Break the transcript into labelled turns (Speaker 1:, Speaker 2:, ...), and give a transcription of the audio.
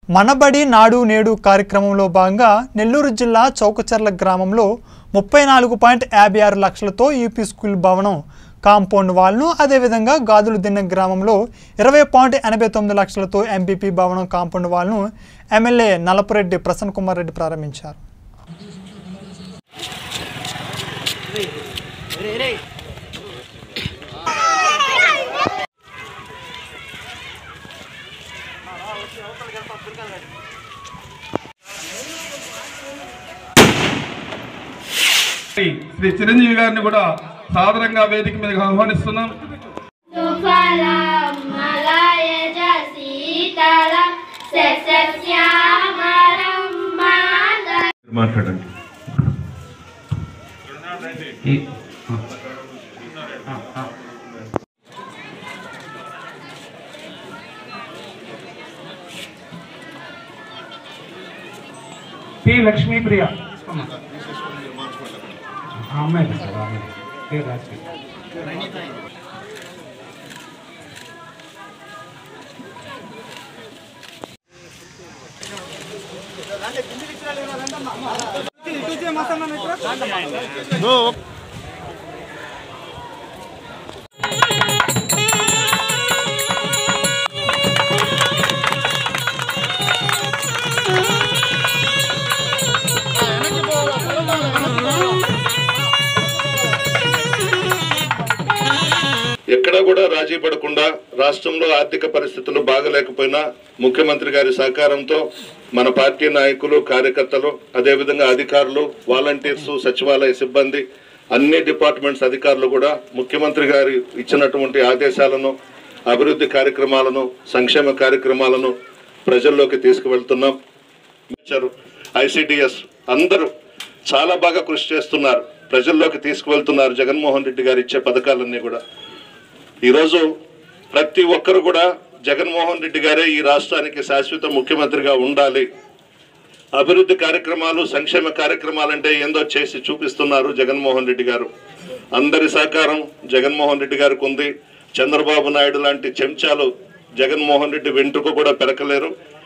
Speaker 1: మనబడి నాడు నేడు కార్యక్రమంలో భాగంగా నెల్లూరు జిల్లా చౌకచర్ల గ్రామంలో ముప్పై నాలుగు పాయింట్ యాభై ఆరు లక్షలతో యూపీ స్కూల్ భవనం కాంపౌండ్ వాల్ను అదేవిధంగా గాజులు దిన్న గ్రామంలో ఇరవై పాయింట్ ఎనభై తొమ్మిది లక్షలతో ఎంపీపీ భవనం కాంపౌండ్ వాల్ను ఎమ్మెల్యే నలపురెడ్డి ప్రసన్న కుమార్ రెడ్డి ప్రారంభించారు
Speaker 2: శ్రీ చిరంజీవి గారిని కూడా సాదరంగా వేదిక మీదకి ఆహ్వానిస్తున్నాం
Speaker 3: సుఫలం మలయజ శీతలం సస్యశ్యామలం మాత
Speaker 2: మాట్లాడండి
Speaker 4: పి లక్ష్మీప్రియ ఆ అమ్మాయి సార్ ఆ అమ్మాయి పేరు రాసి
Speaker 5: ఎక్కడా కూడా రాజీ పడకుండా రాష్ట్రంలో ఆర్థిక పరిస్థితులు బాగలేకపోయినా ముఖ్యమంత్రి గారి సహకారంతో మన పార్టీ నాయకులు కార్యకర్తలు అదేవిధంగా అధికారులు వాలంటీర్స్ సచివాలయ సిబ్బంది అన్ని డిపార్ట్మెంట్స్ అధికారులు కూడా ముఖ్యమంత్రి గారి ఇచ్చినటువంటి ఆదేశాలను అభివృద్ధి కార్యక్రమాలను సంక్షేమ కార్యక్రమాలను ప్రజల్లోకి తీసుకువెళ్తున్నాం ఇచ్చారు ఐసిడిఎస్ అందరూ చాలా బాగా కృషి చేస్తున్నారు ప్రజల్లోకి తీసుకువెళ్తున్నారు జగన్మోహన్ రెడ్డి గారు ఇచ్చే పథకాలన్నీ కూడా ఈరోజు ప్రతి ఒక్కరు కూడా జగన్మోహన్ రెడ్డి గారే ఈ రాష్ట్రానికి శాశ్వత ముఖ్యమంత్రిగా ఉండాలి అభివృద్ధి కార్యక్రమాలు సంక్షేమ కార్యక్రమాలంటే ఏందో చేసి చూపిస్తున్నారు జగన్మోహన్ రెడ్డి గారు అందరి సహకారం జగన్మోహన్ రెడ్డి గారికి ఉంది చంద్రబాబు నాయుడు లాంటి చెంచాలు జగన్మోహన్ రెడ్డి వెంట్రుక కూడా పెరకలేరు